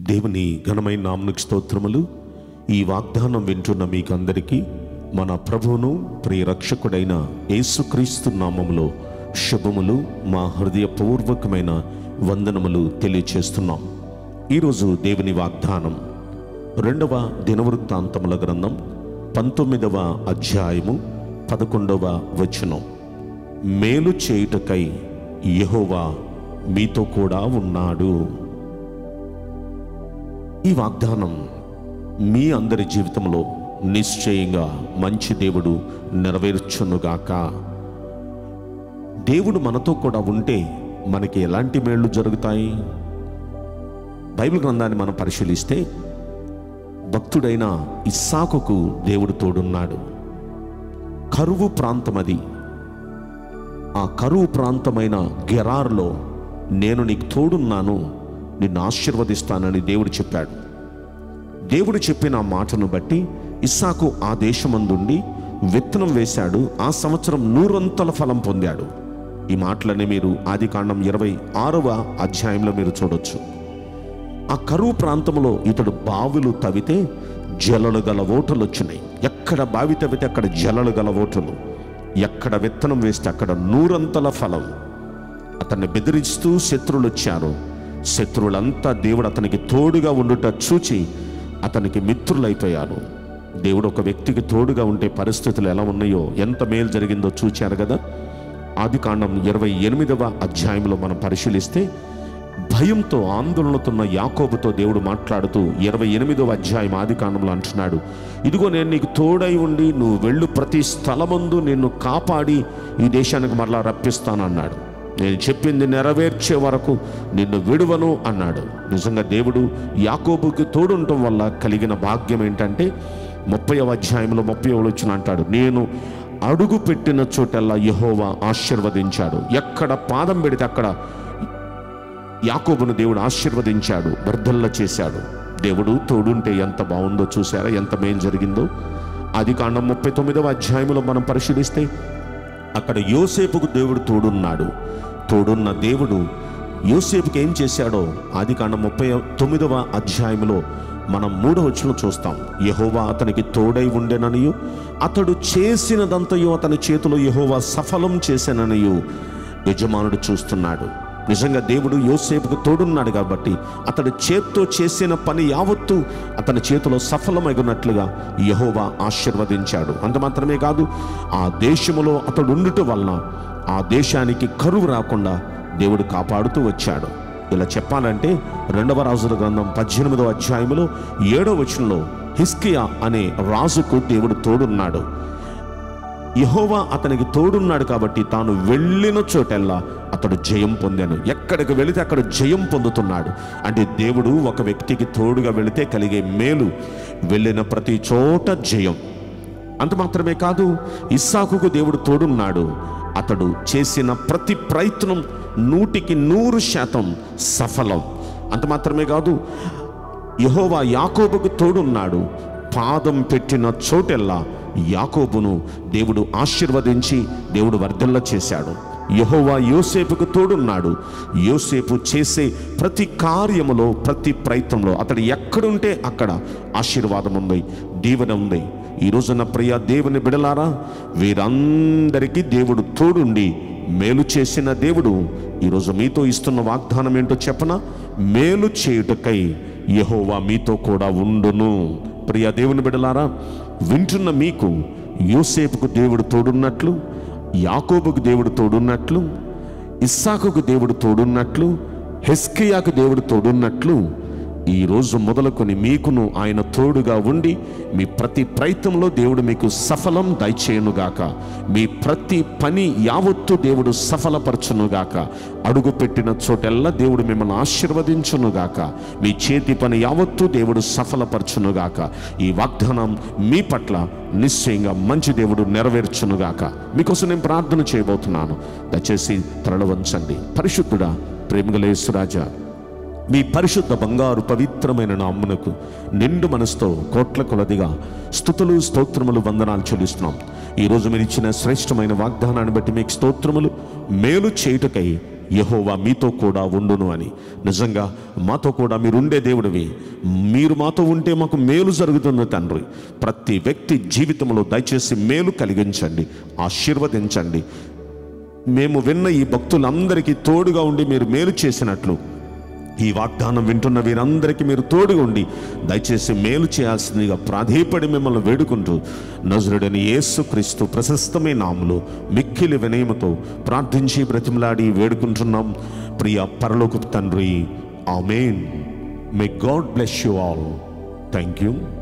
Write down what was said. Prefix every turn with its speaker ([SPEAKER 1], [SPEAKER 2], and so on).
[SPEAKER 1] దేవుని ఘనమైన నామనికి స్తోత్రములు ఈ వాగ్దానం వింటున్న మీకందరికీ మన ప్రభువును ప్రియ రక్షకుడైన యేసుక్రీస్తు నామములో శుభములు మా హృదయపూర్వకమైన వందనములు తెలియచేస్తున్నాం ఈరోజు దేవుని వాగ్దానం రెండవ దినవృత్తాంతముల గ్రంథం పంతొమ్మిదవ అధ్యాయము పదకొండవ వచనం మేలు చేయుటకై యెహోవా మీతో కూడా ఉన్నాడు ఈ వాగ్దానం మీ అందరి జీవితంలో నిశ్చయంగా మంచి దేవుడు నెరవేర్చునుగాక దేవుడు మనతో కూడా ఉంటే మనకి ఎలాంటి మేళ్ళు జరుగుతాయి బైబిల్ గ్రంథాన్ని మనం పరిశీలిస్తే భక్తుడైన ఇస్సాకుకు దేవుడు తోడున్నాడు కరువు ప్రాంతం అది ఆ కరువు ప్రాంతమైన గెరార్లో నేను నీకు తోడున్నాను నిన్ను ఆశీర్వదిస్తానని దేవుడు చెప్పాడు దేవుడు చెప్పిన ఆ మాటను బట్టి ఇస్సాకు ఆ దేశమందుండి విత్తనం వేశాడు ఆ సంవత్సరం నూరంతల ఫలం పొందాడు ఈ మాటలని మీరు ఆది కాండం ఇరవై ఆరవ అధ్యాయంలో మీరు చూడొచ్చు ఆ కరువు ప్రాంతంలో ఇతడు బావులు తవ్వితే జలలు గల ఓటలు వచ్చినాయి ఎక్కడ బావి తవ్వితే అక్కడ జలలు గల ఓటలు ఎక్కడ విత్తనం వేస్తే అక్కడ నూరంతల ఫలం అతన్ని బెదిరిస్తూ శత్రువులు వచ్చారు శత్రువులంతా దేవుడు అతనికి తోడుగా ఉండుట చూచి అతనికి మిత్రులైపోయారు దేవుడు ఒక వ్యక్తికి తోడుగా ఉంటే పరిస్థితులు ఎలా ఉన్నాయో ఎంత మేలు జరిగిందో చూచారు కదా ఆది కాండం ఇరవై ఎనిమిదవ అధ్యాయంలో మనం పరిశీలిస్తే భయంతో ఆందోళనతో ఉన్న యాకోబుతో దేవుడు మాట్లాడుతూ ఇరవై ఎనిమిదవ అధ్యాయం ఆది కాండంలో అంటున్నాడు ఇదిగో నేను నీకు తోడై ఉండి నువ్వు వెళ్ళు ప్రతి స్థలమందు నిన్ను కాపాడి ఈ దేశానికి మరలా రప్పిస్తానన్నాడు నేను చెప్పింది నెరవేర్చే వరకు నిన్ను విడువను అన్నాడు నిజంగా దేవుడు యాకోబుకి తోడుండటం వల్ల కలిగిన భాగ్యం ఏంటంటే ముప్పై అధ్యాయంలో ముప్పై వచ్చిన అంటాడు నేను అడుగు పెట్టిన చోటల్లా యహోవా ఆశీర్వదించాడు ఎక్కడ పాదం పెడితే అక్కడ యాకోబును దేవుడు ఆశీర్వదించాడు వర్ధల్ల చేశాడు దేవుడు తోడుంటే ఎంత బాగుందో చూసారా ఎంత మేలు జరిగిందో అది కాండం ముప్పై తొమ్మిదవ అధ్యాయంలో మనం పరిశీలిస్తే అక్కడ యోసేపుకు దేవుడు తోడున్నాడు తోడున్న దేవుడు యోసేపుకి ఏం చేశాడో ఆది కాండం ముప్పై తొమ్మిదవ అధ్యాయంలో మనం మూడవ వచనం చూస్తాం యహోవా అతనికి తోడై ఉండెననియు అతడు చేసినదంతయు అతని చేతిలో యహోవా సఫలం చేశాననియు యజమానుడు చూస్తున్నాడు నిజంగా దేవుడు యోసేపుకు తోడున్నాడు కాబట్టి అతడు చేత్తో చేసిన పని యావత్తు అతని చేతిలో సఫలమైనట్లుగా యహోవా ఆశీర్వదించాడు అంత మాత్రమే కాదు ఆ దేశములో అతడు ఉండుట వలన ఆ దేశానికి కరువు రాకుండా దేవుడు కాపాడుతూ వచ్చాడు ఇలా చెప్పాలంటే రెండవ రాజుల గ్రంథం పద్దెనిమిదవ అధ్యాయంలో ఏడవ వచనంలో హిస్కియా అనే రాజుకు దేవుడు తోడున్నాడు యహోవా అతనికి తోడున్నాడు కాబట్టి తాను వెళ్ళిన చోటెల్లా అతడు జయం పొందాను ఎక్కడికి వెళితే అక్కడ జయం పొందుతున్నాడు అంటే దేవుడు ఒక వ్యక్తికి తోడుగా వెళితే కలిగే మేలు వెళ్ళిన ప్రతి చోట జయం అంత మాత్రమే కాదు ఇస్సాకుకు దేవుడు తోడున్నాడు అతడు చేసిన ప్రతి ప్రయత్నం నూటికి నూరు శాతం సఫలం అంత మాత్రమే కాదు యహోవా యాకోబుకు తోడున్నాడు పాదం పెట్టిన చోటెల్లా యాకోబును దేవుడు ఆశీర్వదించి దేవుడు వర్ధల్ల చేశాడు యహోవా యోసేపుకు తోడున్నాడు యోసేపు చేసే ప్రతి కార్యములో ప్రతి ప్రయత్నంలో అతడు ఎక్కడుంటే అక్కడ ఆశీర్వాదం ఉంది దీవెన ఉంది ఈ రోజున ప్రియ దేవుని బిడలారా వీరందరికీ దేవుడు తోడుండి మేలు చేసిన దేవుడు ఈరోజు మీతో ఇస్తున్న వాగ్దానం ఏంటో చెప్పన మేలు చేయుటకై యహోవా మీతో కూడా ఉండును ప్రియ దేవుని బిడలారా వింటున్న మీకు యోసేపుకు దేవుడు తోడున్నట్లు యాకోబుకు దేవుడు తోడున్నట్లు ఇస్సాకుకు దేవుడు తోడున్నట్లు హెస్కియాకు దేవుడు తోడున్నట్లు ఈ రోజు మొదలుకొని మీకును ఆయన తోడుగా ఉండి మీ ప్రతి ప్రయత్నంలో దేవుడు మీకు సఫలం దయచేయునుగాక మీ ప్రతి పని యావత్తు దేవుడు సఫలపరచునుగాక అడుగు పెట్టిన చోటెల్లా దేవుడు మిమ్మల్ని ఆశీర్వదించునుగాక మీ చేతి పని యావత్తు దేవుడు సఫలపరచునుగాక ఈ వాగ్దానం మీ పట్ల నిశ్చయంగా మంచి దేవుడు నెరవేర్చునుగాక మీకోసం నేను ప్రార్థన చేయబోతున్నాను దయచేసి తరలవంచండి పరిశుద్ధుడా ప్రేమగలేశ్వరాజా మీ పరిశుద్ధ బంగారు పవిత్రమైన నామ్మునకు నిండు మనసుతో కోట్ల కొలదిగా స్థుతులు స్తోత్రములు వందనాలు చెల్లిస్తున్నాం ఈరోజు మీరు ఇచ్చిన శ్రేష్టమైన వాగ్దానాన్ని బట్టి మీకు స్తోత్రములు మేలు చేయుటకై యహోవా మీతో కూడా ఉండును అని నిజంగా మాతో కూడా మీరు ఉండే దేవుడివి మీరు మాతో ఉంటే మాకు మేలు జరుగుతుంది తండ్రి ప్రతి వ్యక్తి జీవితంలో దయచేసి మేలు కలిగించండి ఆశీర్వదించండి మేము విన్న ఈ భక్తులందరికీ తోడుగా ఉండి మీరు మేలు చేసినట్లు ఈ వాగ్దానం వింటున్న వీరందరికీ మీరు తోడుగా ఉండి దయచేసి మేలు చేయాల్సిందిగా ప్రాధేయపడి మిమ్మల్ని వేడుకుంటూ నజరుడని యేసు క్రీస్తు ప్రశస్తమైన నాములు మిక్కిలి వినయముతో ప్రార్థించి బ్రతిమలాడి వేడుకుంటున్నాం ప్రియ పరలోక తండ్రి amen may God bless you all thank you